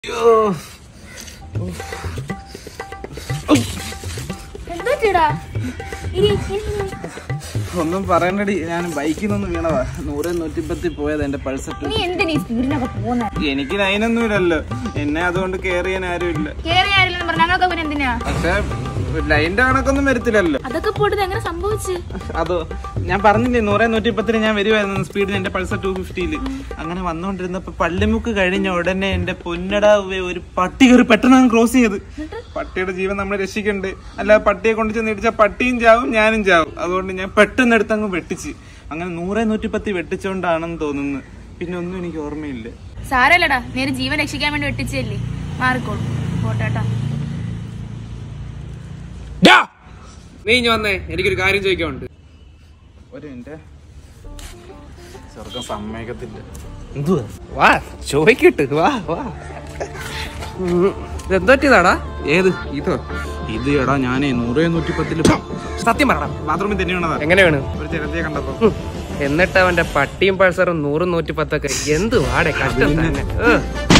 എന്താ ഇനി ഇനി ഒന്നും പറയണ്ടടി ഞാൻ ബൈക്കിൽ നിന്ന് വീണതാ നൂറ് നൂറ്റിപ്പത്തി പോയത് എന്റെ പൾസർ നീ എന്തിനാ ഈ സ്പീഡിനൊക്കെ പോകുന്നത് എനിക്ക് ലൈനൊന്നുമില്ലല്ലോ എന്നെ അതുകൊണ്ട് കെയർ ചെയ്യാൻ ആരുമില്ല കേറി ആരില്ലെന്ന് പറഞ്ഞ ഞങ്ങൾക്ക് പിന്നെ എന്തിനാ പക്ഷെ ലൈനിന്റെ കണക്കൊന്നും വരത്തില്ലല്ലോ അതൊക്കെ പോയിട്ട് ഇത് എങ്ങനെ സംഭവിച്ചു അതോ ഞാൻ പറഞ്ഞില്ലേ നൂറെ നൂറ്റിപ്പത്തിന് ഞാൻ വരുമായിരുന്നു സ്പീഡിന് എന്റെ പൾസർ ടു ഫിഫ്റ്റിയിൽ അങ്ങനെ വന്നുകൊണ്ടിരുന്നപ്പോ പള്ളിമുക്ക് കഴിഞ്ഞ ഉടനെ എന്റെ പൊന്നടാവേ ഒരു പട്ടി കയറി പെട്ടെന്ന് അങ്ങ് ക്രോസ് ചെയ്ത് പട്ടിയുടെ ജീവൻ നമ്മൾ രക്ഷിക്കണ്ട് അല്ലാതെ പട്ടിയെ കൊണ്ട് ചെന്ന് ഇടിച്ചാൽ പട്ടിയും ചാവും ഞാനും ചാവും അതുകൊണ്ട് ഞാൻ പെട്ടെന്ന് എടുത്ത് അങ്ങ് വെട്ടിച്ച് അങ്ങനെ നൂറെ നൂറ്റിപ്പത്തി വെട്ടിച്ചോണ്ടാണെന്ന് തോന്നുന്നു പിന്നെ ഒന്നും എനിക്ക് ഓർമ്മയില്ല സാരല്ലടാ നേരെ ജീവൻ രക്ഷിക്കാൻ വേണ്ടി വെട്ടിച്ചല്ലേ മാറിക്കോളൂ പോട്ടാട്ടാ ഡാ! നീ ഇഞ്ഞ് വന്നേ എനിക്കൊരു കാര്യം ചോദിക്കാനുണ്ട് ഒരു മിനിറ്റ് സ്വർഗം സമ്മതിക്കത്തില്ല എന്തുവാ വാ ചോദിക്കട്ട് വാ വാ ഇതെന്തോറ്റിയതാടാ ഏത് ഇതോ ഇത് എടാ ഞാനേ നൂറേ നൂറ്റിപ്പത്തില് സത്യം പറടാ ബാത്റൂമിൽ തന്നെ വീണതാ എങ്ങനെ വേണം ഒരു ചെറുതിയെ കണ്ടപ്പോ ഉം. എന്നിട്ട് അവന്റെ പട്ടിയും പൾസറും നൂറും നൂറ്റി പത്തൊക്കെ എന്ത് വാടെ കഷ്ടം തന്നെ ഏ.